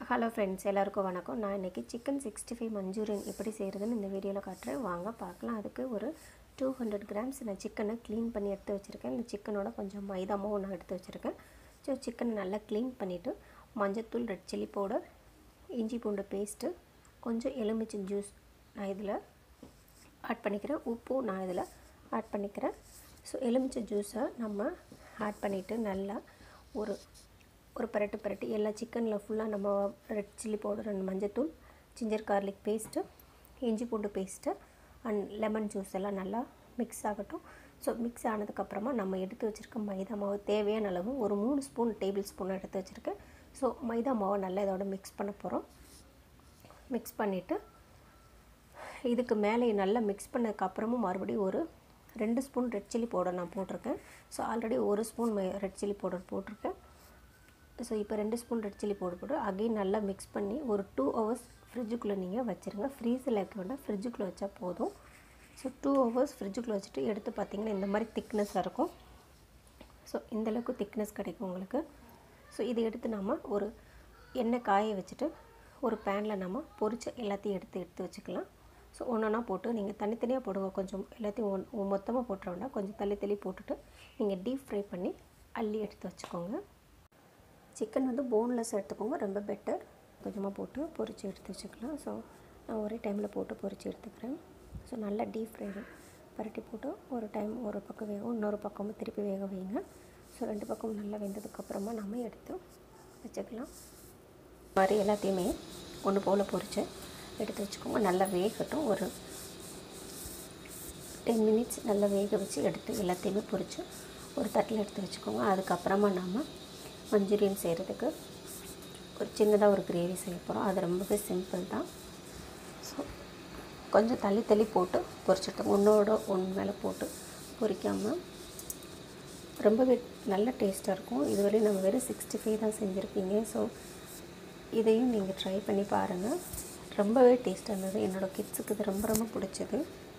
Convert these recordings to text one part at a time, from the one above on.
hello friends எல்லாருக்கும் வணக்கம் நான் இன்றைக்கி சிக்கன் சிக்ஸ்டி ஃபைவ் மஞ்சூரியன் எப்படி செய்கிறதுன்னு இந்த வீடியோவில் காட்டுறேன் வாங்க பார்க்கலாம் அதுக்கு ஒரு டூ ஹண்ட்ரட் கிராம்ஸ் நான் சிக்கனை க்ளீன் பண்ணி எடுத்து வச்சுருக்கேன் இந்த சிக்கனோட கொஞ்சம் மைதா மாவு நான் எடுத்து வச்சுருக்கேன் ஸோ சிக்கனை நல்லா க்ளீன் பண்ணிவிட்டு மஞ்சத்தூள் ரெட் சில்லி பவுடர் இஞ்சி பூண்டு பேஸ்ட்டு கொஞ்சம் எலுமிச்சை ஜூஸ் நான் இதில் ஆட் பண்ணிக்கிறேன் உப்பும் நான் இதில் ஆட் பண்ணிக்கிறேன் ஸோ எலுமிச்சை ஜூஸை நம்ம ஆட் பண்ணிவிட்டு நல்லா ஒரு ஒரு பரட்டு பரட்டி எல்லா சிக்கனில் ஃபுல்லாக நம்ம ரெட் சில்லி பவுடர் அண்ட் மஞ்சத்தூள் ஜிஞ்சர் கார்லிக் பேஸ்ட்டு இஞ்சி பூண்டு பேஸ்ட்டு அண்ட் லெமன் ஜூஸ் எல்லாம் நல்லா மிக்ஸ் ஆகட்டும் ஸோ மிக்ஸ் ஆனதுக்கப்புறமா நம்ம எடுத்து வச்சுருக்க மைதா மாவு தேவையான அளவு ஒரு மூணு ஸ்பூன் டேபிள் ஸ்பூன் எடுத்து வச்சுருக்கேன் ஸோ மைதா மாவை நல்லா இதோட மிக்ஸ் பண்ண போகிறோம் மிக்ஸ் பண்ணிவிட்டு இதுக்கு மேலே நல்லா மிக்ஸ் பண்ணதுக்கப்புறமும் மறுபடியும் ஒரு ரெண்டு ஸ்பூன் ரெட் சில்லி பவுடர் நான் போட்டிருக்கேன் ஸோ ஆல்ரெடி ஒரு ஸ்பூன் ரெட் சில்லி பவுடர் போட்டிருக்கேன் ஸோ இப்போ ரெண்டு ஸ்பூன் ரெட் சில்லி பவுடர் போட்டு அகைன் நல்லா மிக்ஸ் பண்ணி ஒரு டூ ஹவர்ஸ் ஃப்ரிட்ஜுக்குள்ளே நீங்கள் வச்சுருங்க ஃப்ரீஸில் வைக்க வேண்டாம் ஃப்ரிட்ஜுக்குள்ளே வச்சா போதும் ஸோ டூ ஹவர்ஸ் ஃப்ரிட்ஜுக்குள்ளே வச்சுட்டு எடுத்து பார்த்தீங்கன்னா இந்த மாதிரி திக்னஸாக இருக்கும் ஸோ இந்தளவுக்கு திக்னஸ் கிடைக்கும் உங்களுக்கு ஸோ இதை எடுத்து நம்ம ஒரு எண்ணெய் காய வச்சுட்டு ஒரு பேனில் நம்ம பொரிச்ச எல்லாத்தையும் எடுத்து எடுத்து வச்சுக்கலாம் ஸோ ஒன்று ஒன்றா போட்டு நீங்கள் தனித்தனியாக போடுங்க கொஞ்சம் எல்லாத்தையும் ஒன் மொத்தமாக போட்டுற வேண்டாம் கொஞ்சம் தள்ளி தள்ளி போட்டுட்டு நீங்கள் டீப் ஃப்ரை பண்ணி அள்ளி எடுத்து வச்சுக்கோங்க சிக்கன் வந்து போன்லெஸ் எடுத்துக்கோங்க ரொம்ப பெட்டர் கொஞ்சமாக போட்டு பொரித்து எடுத்து வச்சுக்கலாம் ஸோ நான் ஒரே டைமில் போட்டு பொரித்து எடுத்துக்கிறேன் ஸோ நல்லா டீப் ஃப்ரை பரட்டி போட்டு ஒரு டைம் ஒரு பக்கம் வேகும் இன்னொரு பக்கமும் திருப்பி வேக வைங்க ஸோ ரெண்டு பக்கம் நல்லா வெந்ததுக்கப்புறமா நம்ம எடுத்து வச்சுக்கலாம் மாதிரி எல்லாத்தையுமே ஒன்று போல் பொரித்து எடுத்து வச்சுக்கோங்க நல்லா வேகட்டும் ஒரு டென் மினிட்ஸ் நல்லா வேக வச்சு எடுத்து எல்லாத்தையுமே பொரித்து ஒரு தட்டில் எடுத்து வச்சுக்கோங்க அதுக்கப்புறமா நம்ம மஞ்சூரியன் செய்கிறதுக்கு ஒரு சின்னதாக ஒரு கிரேவி செய்ய போகிறோம் அது ரொம்பவே சிம்பிள் தான் ஸோ கொஞ்சம் தள்ளி தள்ளி போட்டு பொரிச்சிட்டோம் ஒன்றோட ஒன்று மேலே போட்டு பொரிக்காமல் ரொம்பவே நல்ல டேஸ்ட்டாக இருக்கும் இதுவரையும் நம்ம வெறும் சிக்ஸ்டி ஃபைவ் தான் செஞ்சுருப்பீங்க ஸோ இதையும் நீங்கள் ட்ரை பண்ணி பாருங்கள் ரொம்பவே டேஸ்ட்டாக இருந்தது என்னோடய கிட்ஸுக்கு இது ரொம்ப ரொம்ப பிடிச்சது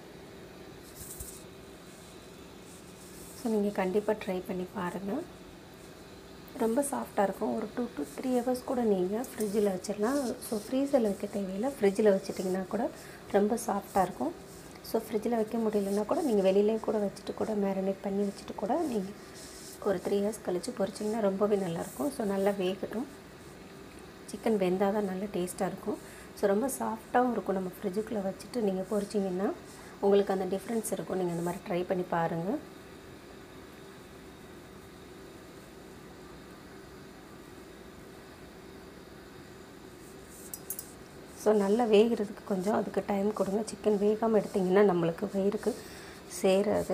ஸோ நீங்கள் கண்டிப்பாக ட்ரை பண்ணி பாருங்கள் ரொம்ப சாஃப்டாக இருக்கும் ஒரு டூ டு த்ரீ ஹவர்ஸ் கூட நீங்கள் ஃப்ரிட்ஜில் வச்சிடலாம் ஸோ ஃப்ரீசரில் வைக்க தேவையில்லை ஃப்ரிட்ஜில் வச்சிட்டிங்கன்னா கூட ரொம்ப சாஃப்டாக இருக்கும் ஸோ ஃப்ரிட்ஜில் வைக்க முடியலன்னா கூட நீங்கள் வெளியிலே கூட வச்சுட்டு கூட மேரினேட் பண்ணி வச்சுட்டு கூட நீங்கள் ஒரு த்ரீ ஹவர்ஸ் கழித்து பொரிச்சிங்கன்னா ரொம்பவே நல்லாயிருக்கும் ஸோ நல்லா வேகட்டும் சிக்கன் வெந்தால் தான் நல்ல டேஸ்ட்டாக இருக்கும் ஸோ ரொம்ப சாஃப்டாகவும் இருக்கும் நம்ம ஃப்ரிட்ஜுக்குள்ளே வச்சுட்டு நீங்கள் பொரிச்சிங்கன்னா உங்களுக்கு அந்த டிஃப்ரென்ஸ் இருக்கும் நீங்கள் இந்த மாதிரி ட்ரை பண்ணி பாருங்கள் ஸோ நல்லா வேகிறதுக்கு கொஞ்சம் அதுக்கு டைம் கொடுங்க சிக்கன் வேகாமல் எடுத்திங்கன்னா நம்மளுக்கு வயிறுக்கு சேராது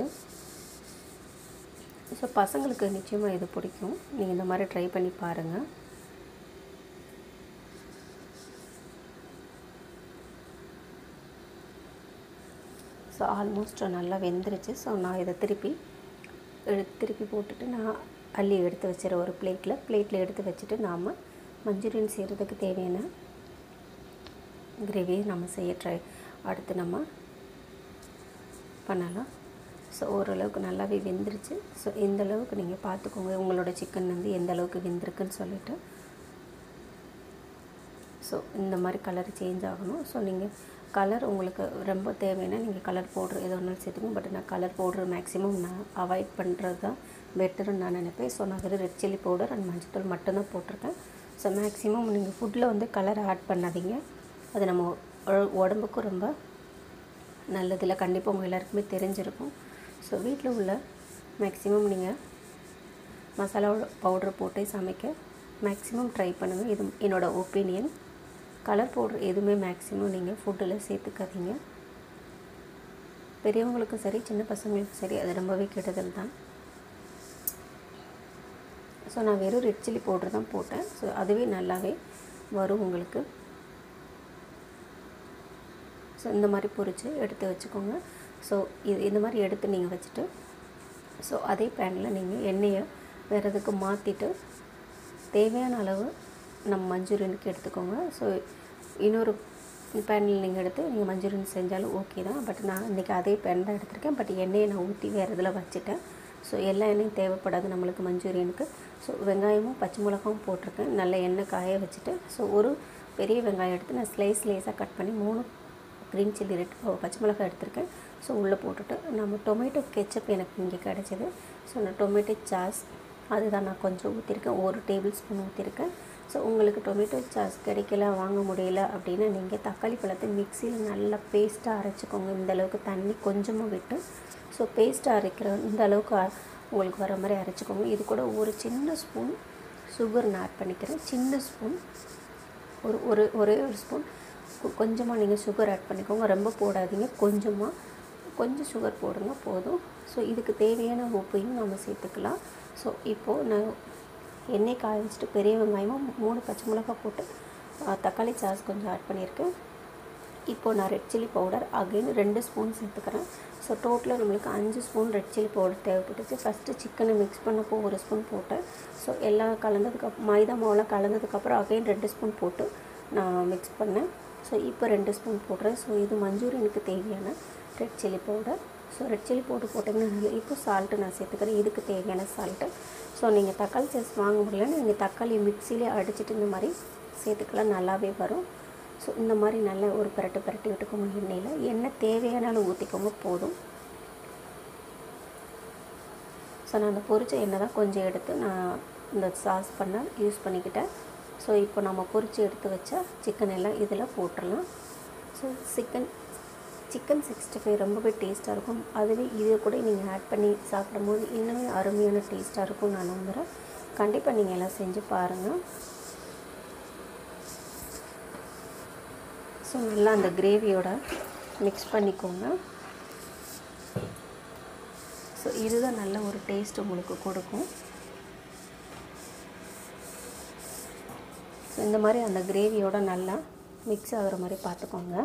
ஸோ பசங்களுக்கு நிச்சயமாக இது பிடிக்கும் நீங்கள் இந்த மாதிரி ட்ரை பண்ணி பாருங்கள் ஸோ ஆல்மோஸ்ட் நல்லா வெந்துருச்சு ஸோ நான் இதை திருப்பி எடுத்து திருப்பி போட்டுட்டு நான் அள்ளி எடுத்து வச்சிடறேன் ஒரு பிளேட்டில் பிளேட்டில் எடுத்து வச்சுட்டு நாம் மஞ்சூரியன் செய்கிறதுக்கு தேவையான கிரேவியை நம்ம செய்ய ட்ரை அடுத்து நம்ம பண்ணலாம் ஸோ ஓரளவுக்கு நல்லாவே வெந்துருச்சு ஸோ இந்த அளவுக்கு நீங்கள் பார்த்துக்கோங்க உங்களோட சிக்கன் வந்து எந்த அளவுக்கு வெந்திருக்குன்னு சொல்லிவிட்டு ஸோ இந்த மாதிரி கலர் சேஞ்ச் ஆகணும் ஸோ நீங்கள் கலர் உங்களுக்கு ரொம்ப தேவைன்னா நீங்கள் கலர் பவுட்ரு எது ஒன்றாலும் சேர்த்துக்கோங்க பட் நான் கலர் பவுட்ரு மேக்ஸிமம் நான் அவாய்ட் பண்ணுறது தான் பெட்டர்னு நான் நினைப்பேன் ஸோ நான் வெறும் ரெட் சில்லி பவுடர் அண்ட் மஞ்சத்தூள் மட்டும்தான் போட்டிருக்கேன் ஸோ மேக்ஸிமம் நீங்கள் ஃபுட்டில் வந்து கலர் ஆட் பண்ணாதீங்க அது நம்ம உடம்புக்கும் ரொம்ப நல்லதில்ல கண்டிப்பாக உங்கள் எல்லாருக்குமே தெரிஞ்சிருக்கும் ஸோ வீட்டில் உள்ள மேக்ஸிமம் நீங்கள் மசாலா பவுட்ரு போட்டு சமைக்க மேக்ஸிமம் ட்ரை பண்ணுங்கள் இது என்னோடய ஒப்பீனியன் கலர் பவுட்ரு எதுவுமே மேக்ஸிமம் நீங்கள் ஃபுட்டில் சேர்த்துக்காதீங்க பெரியவங்களுக்கும் சரி சின்ன பசங்களுக்கும் சரி அது ரொம்பவே கெடுதல் தான் ஸோ நான் வெறும் ரெட் சில்லி பவுட்ரு தான் போட்டேன் ஸோ அதுவே நல்லாவே வரும் உங்களுக்கு ஸோ இந்த மாதிரி பொரித்து எடுத்து வச்சுக்கோங்க ஸோ இது இந்த மாதிரி எடுத்து நீங்கள் வச்சுட்டு ஸோ அதே பேனில் நீங்கள் எண்ணெயை வேறு எதுக்கு மாற்றிட்டு தேவையான அளவு நம்ம மஞ்சூரியனுக்கு எடுத்துக்கோங்க ஸோ இன்னொரு பேனில் நீங்கள் எடுத்து நீங்கள் மஞ்சூரியன் செஞ்சாலும் ஓகே தான் பட் நான் இன்றைக்கி அதே பேன் தான் எடுத்திருக்கேன் பட் எண்ணெயை நான் ஊற்றி வேறு இதில் வச்சுட்டேன் ஸோ எல்லா எண்ணெயும் தேவைப்படாது நம்மளுக்கு மஞ்சூரியனுக்கு ஸோ வெங்காயமும் பச்சை மிளகாவும் போட்டிருக்கேன் நல்ல எண்ணெய் காய வச்சுட்டு ஸோ ஒரு பெரிய வெங்காயம் எடுத்து நான் ஸ்லைஸ் ஸ்லைஸாக கட் பண்ணி மூணு க்ரீன் சில்லி ரெட் பச்சை மிளகாய் எடுத்திருக்கேன் ஸோ உள்ளே போட்டுட்டு நம்ம டொமேட்டோ கெச்சப் எனக்கு இங்கே கிடச்சிது ஸோ நான் டொமேட்டோ சாஸ் அதுதான் நான் கொஞ்சம் ஊற்றிருக்கேன் ஒரு டேபிள் ஸ்பூன் ஊற்றிருக்கேன் ஸோ உங்களுக்கு டொமேட்டோ சாஸ் கிடைக்கல வாங்க முடியல அப்படின்னா நீங்கள் தக்காளி பழத்தை மிக்சியில் நல்லா பேஸ்ட்டாக அரைச்சிக்கோங்க இந்த அளவுக்கு தண்ணி கொஞ்சமாக விட்டு ஸோ பேஸ்ட்டாக அரைக்கிற இந்த அளவுக்கு அ- உங்களுக்கு வர மாதிரி அரைச்சிக்கோங்க இது கூட ஒரு சின்ன ஸ்பூன் சுகர் நான் ஆட் பண்ணிக்கிறேன் சின்ன ஸ்பூன் ஒரு ஒரு ஒரே ஒரு ஸ்பூன் கொஞ்சமாக நீங்கள் சுகர் ஆட் பண்ணிக்கோங்க ரொம்ப போடாதீங்க கொஞ்சமாக கொஞ்சம் சுகர் போடுங்க போதும் ஸோ இதுக்கு தேவையான உப்பையும் நம்ம சேர்த்துக்கலாம் ஸோ இப்போது நான் எண்ணெய் காய வச்சுட்டு பெரிய வெங்காயமும் மூணு பச்சை மிளகாய் போட்டு ஆ, தக்காளி சாஸ் கொஞ்சம் ஆட் பண்ணியிருக்கேன் இப்போ நான் ரெட் சில்லி பவுடர் அகைன் ரெண்டு ஸ்பூன் சேர்த்துக்கிறேன் ஸோ டோட்டலாக நம்மளுக்கு அஞ்சு ஸ்பூன் ரெட் சில்லி பவுடர் தேவைப்பட்டுச்சு ஃபஸ்ட்டு சிக்கனை மிக்ஸ் பண்ணப்போ ஒரு ஸ்பூன் போட்டேன் ஸோ எல்லாம் கலந்ததுக்கு மைதா மாவுலாம் கலந்ததுக்கப்புறம் அகைன் ரெண்டு ஸ்பூன் போட்டு நான் மிக்ஸ் பண்ணேன் ஸோ இப்போ ரெண்டு ஸ்பூன் போடுறேன் ஸோ இது மஞ்சூரியனுக்கு தேவையான red chilli powder so red chilli powder போட்டிங்கன்னா நல்ல இப்போ சால்ட்டு நான் சேர்த்துக்கிறேன் இதுக்கு தேவையான சால்ட்டு ஸோ நீங்கள் தக்காளி சாஸ் வாங்க முடியலன்னா நீங்கள் தக்காளி மிக்சியிலே அடிச்சிட்டு இந்த மாதிரி சேர்த்துக்கலாம் நல்லாவே வரும் ஸோ இந்த மாதிரி நல்ல ஒரு பிரட்டு பிரட்டி விட்டுக்கோங்க எண்ணெயில் எண்ணெய் தேவையான அளவு ஊற்றிக்கோங்க போதும் ஸோ நான் அந்த பொரிச்ச எண்ணெய் தான் கொஞ்சம் எடுத்து நான் இந்த சாஸ் பண்ண யூஸ் பண்ணிக்கிட்டேன் ஸோ இப்போ நம்ம பொரிச்சு எடுத்து வச்ச சிக்கன் எல்லாம் இதில் போட்டுடலாம் so chicken chicken sixty five ரொம்பவே டேஸ்ட்டாக இருக்கும் அதுவே இதை கூட நீங்கள் ஆட் பண்ணி சாப்பிடும்போது இன்னுமே அருமையான டேஸ்ட்டாக இருக்கும் நான் நம்புகிறேன் கண்டிப்பாக நீங்கள் எல்லாம் செஞ்சு பாருங்கள் ஸோ நல்லா அந்த கிரேவியோட மிக்ஸ் பண்ணிக்கோங்க ஸோ இதுதான் நல்ல ஒரு டேஸ்ட் உங்களுக்கு கொடுக்கும் ஸோ இந்த மாதிரி அந்த கிரேவியோட நல்லா மிக்ஸ் ஆகுற மாதிரி பார்த்துக்கோங்க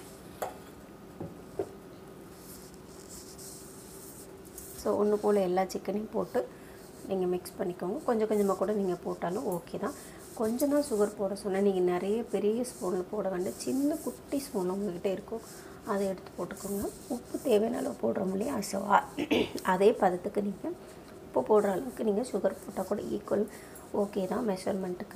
ஸோ ஒன்று போல் எல்லா சிக்கனையும் போட்டு நீங்கள் மிக்ஸ் பண்ணிக்கோங்க கொஞ்சம் கொஞ்சமாக கூட நீங்கள் போட்டாலும் ஓகே தான் கொஞ்சம் தான் சுகர் போட சொன்னேன் நீங்கள் நிறைய பெரிய ஸ்பூனில் போட வேண்டாம் சின்ன குட்டி ஸ்பூன் உங்கள்கிட்ட இருக்கும் அதை எடுத்து போட்டுக்கோங்க உப்பு தேவையான அளவு போடுறோம் இல்லையா ஸோ அதே பதத்துக்கு நீங்கள் உப்பு போடுற அளவுக்கு நீங்கள் சுகர் போட்டால் கூட ஈக்குவல் ஓகே தான் மெஷர்மெண்ட்டுக்கு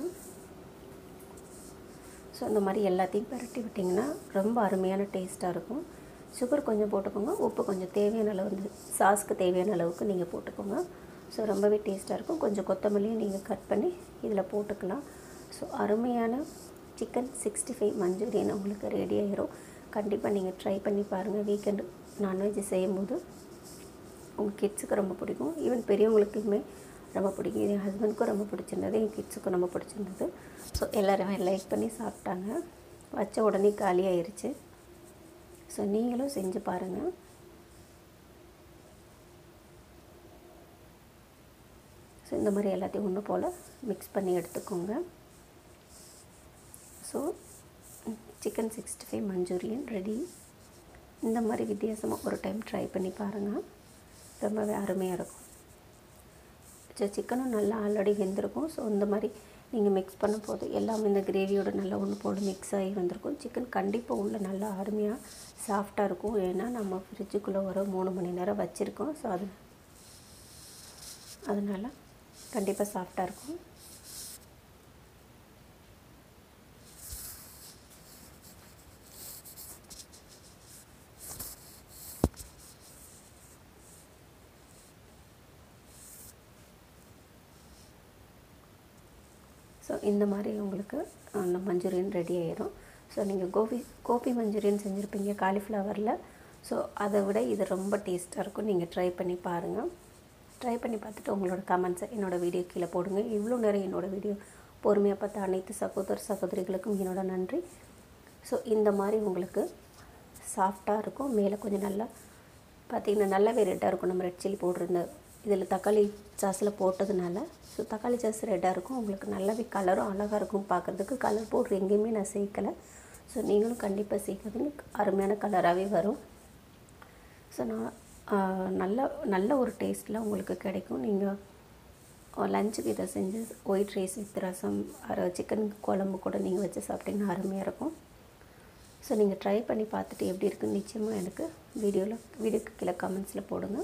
ஸோ இந்த மாதிரி எல்லாத்தையும் பரட்டி விட்டிங்கன்னா ரொம்ப அருமையான டேஸ்ட்டாக இருக்கும் சுகர் கொஞ்சம் போட்டுக்கோங்க உப்பு கொஞ்சம் தேவையான அளவு வந்து சாஸ்க்கு தேவையான அளவுக்கு நீங்கள் போட்டுக்கோங்க ஸோ ரொம்பவே டேஸ்ட்டாக இருக்கும் கொஞ்சம் கொத்தமல்லியும் நீங்கள் கட் பண்ணி இதில் போட்டுக்கலாம் ஸோ அருமையான சிக்கன் சிக்ஸ்டி ஃபைவ் மஞ்சூரியன் உங்களுக்கு ரெடி ஆயிரும் கண்டிப்பாக நீங்கள் ட்ரை பண்ணி பாருங்கள் வீக்கெண்டு நான்வெஜ் செய்யும்போது உங்கள் கிட்ஸுக்கு ரொம்ப பிடிக்கும் ஈவன் பெரியவங்களுக்குமே ரொம்ப பிடிக்கும் என் ஹஸ்பண்டுக்கும் ரொம்ப பிடிச்சிருந்தது என் கிட்ஸுக்கும் ரொம்ப பிடிச்சிருந்தது ஸோ எல்லோரும் லைக் பண்ணி சாப்பிட்டாங்க வச்ச உடனே காலி ஆயிருச்சு ஸோ நீங்களும் செஞ்சு பாருங்கள் ஸோ இந்த மாதிரி எல்லாத்தையும் ஒன்று போல் மிக்ஸ் பண்ணி எடுத்துக்கோங்க so chicken sixty five Manchurian ready இந்த மாதிரி வித்தியாசமாக ஒரு டைம் ட்ரை பண்ணி பாருங்கள் ரொம்பவே அருமையாக இருக்கும் ஸோ சிக்கனும் நல்லா ஆல்ரெடி வெந்திருக்கும் ஸோ இந்த மாதிரி நீங்கள் மிக்ஸ் பண்ணும் போது எல்லாமே இந்த கிரேவியோட நல்லா ஒன்று போட்டு மிக்ஸ் ஆகி வந்திருக்கும் சிக்கன் கண்டிப்பாக உள்ள நல்லா அருமையாக சாஃப்டாக இருக்கும் ஏன்னா நம்ம ஃப்ரிட்ஜுக்குள்ளே ஒரு மூணு மணி நேரம் வச்சுருக்கோம் ஸோ அது அதனால் கண்டிப்பாக சாஃப்டாக இருக்கும் ஸோ இந்த மாதிரி உங்களுக்கு அந்த மஞ்சூரியன் ரெடி ஆயிடும் ஸோ நீங்கள் கோபி கோபி மஞ்சூரியன் செஞ்சுருப்பீங்க காலிஃப்ளவரில் ஸோ அதை விட இது ரொம்ப டேஸ்ட்டாக இருக்கும் நீங்கள் ட்ரை பண்ணி பாருங்கள் ட்ரை பண்ணி பார்த்துட்டு உங்களோட கமெண்ட்ஸை என்னோடய வீடியோ கீழே போடுங்க இவ்வளோ நேரம் என்னோடய வீடியோ பொறுமையாக பார்த்த அனைத்து சகோதர சகோதரிகளுக்கும் என்னோட நன்றி ஸோ இந்த மாதிரி உங்களுக்கு சாஃப்டாக இருக்கும் மேலே கொஞ்சம் நல்லா பார்த்திங்கன்னா நல்லாவே ரெட்டாக இருக்கும் நம்ம ரெட் சில்லி போட்டிருந்த இதில் தக்காளி சாஸில் போட்டதுனால ஸோ தக்காளி சாஸ் ரெட்டாக இருக்கும் உங்களுக்கு நல்லாவே கலரும் அழகாக இருக்கும் பார்க்குறதுக்கு கலர் பவுட்ரு எங்கேயுமே நான் சேர்க்கலை ஸோ நீங்களும் கண்டிப்பாக சேர்க்காதீங்க அருமையான கலராகவே வரும் ஸோ நான் ஆஹ், நல்ல நல்ல ஒரு டேஸ்ட்டில் உங்களுக்கு கிடைக்கும் நீங்கள் லஞ்சுக்கு இதை செஞ்சு white rice with rasam chicken குழம்பு கூட நீங்கள் வச்சு சாப்பிட்டீங்கன்னா அருமையாக இருக்கும் ஸோ நீங்கள் ட்ரை பண்ணி பார்த்துட்டு எப்படி இருக்குன்னு நிச்சயமாக எனக்கு வீடியோவில் வீடியோக்கு கீழே கமெண்ட்ஸில் போடுங்க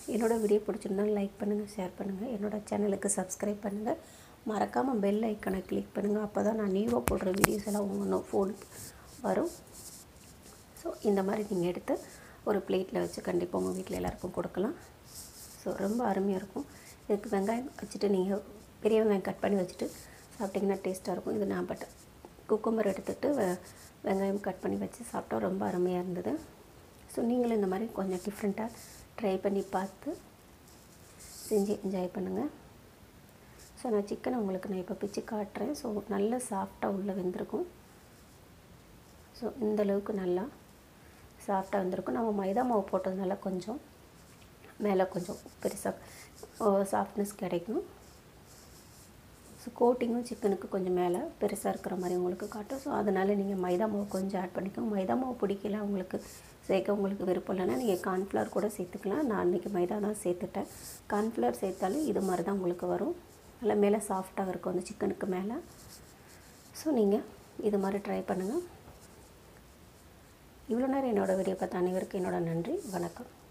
என்னோடய வீடியோ பிடிச்சிருந்தா லைக் பண்ணுங்கள் ஷேர் பண்ணுங்கள் என்னோடய சேனலுக்கு சப்ஸ்கிரைப் பண்ணுங்கள் மறக்காமல் பெல் ஐக்கனை கிளிக் பண்ணுங்கள் அப்போ தான் நான் நியூவாக போடுற வீடியோஸ் எல்லாம் உங்கள் ஃபோனுக்கு வரும் ஸோ இந்த மாதிரி நீங்கள் எடுத்து ஒரு பிளேட்டில் வச்சு கண்டிப்பாக உங்கள் வீட்டில் எல்லாருக்கும் கொடுக்கலாம் ஸோ ரொம்ப அருமையாக இருக்கும் இதுக்கு வெங்காயம் வச்சுட்டு நீங்கள் பெரிய வெங்காயம் கட் பண்ணி வச்சுட்டு சாப்பிட்டிங்கன்னா டேஸ்ட்டாக இருக்கும் இது நான் பட் குக்கும்பர் எடுத்துகிட்டு வெ வெங்காயம் கட் பண்ணி வச்சு சாப்பிட்டா ரொம்ப அருமையாக இருந்தது ஸோ நீங்களும் இந்த மாதிரி கொஞ்சம் டிஃப்ரெண்ட்டாக ட்ரை பண்ணி பார்த்து செஞ்சு என்ஜாய் பண்ணுங்கள் ஸோ நான் சிக்கனை உங்களுக்கு நான் இப்போ பிச்சு காட்டுறேன் ஸோ நல்ல சாஃப்டாக உள்ளே வெந்திருக்கும் ஸோ இந்த அளவுக்கு நல்லா சாஃப்டாக வந்திருக்கும் நம்ம மைதா மாவு போட்டதுனால கொஞ்சம் மேலே கொஞ்சம் பெருசாக சாஃப்ட்னஸ் கிடைக்கும் ஸோ கோட்டிங்கும் சிக்கனுக்கு கொஞ்சம் மேலே பெருசாக இருக்கிற மாதிரி உங்களுக்கு காட்டும் ஸோ அதனால் நீங்கள் மைதா மாவு கொஞ்சம் ஆட் பண்ணிக்கோங்க மைதா மாவு பிடிக்கல உங்களுக்கு சேர்க்க உங்களுக்கு விருப்பம் இல்லைன்னா நீங்கள் கார்ன்ஃப்ளவர் கூட சேர்த்துக்கலாம் நான் அன்றைக்கி மைதா தான் சேர்த்துட்டேன் கார்ன்ஃப்ளவர் சேர்த்தாலும் இது மாதிரி தான் உங்களுக்கு வரும் நல்லா மேலே சாஃப்டாக இருக்கும் அந்த சிக்கனுக்கு மேலே ஸோ நீங்கள் இது மாதிரி ட்ரை பண்ணுங்கள் இவ்வளோ நேரம் என்னோடய வீடியோ பார்த்த அனைவருக்கும் என்னோட நன்றி வணக்கம்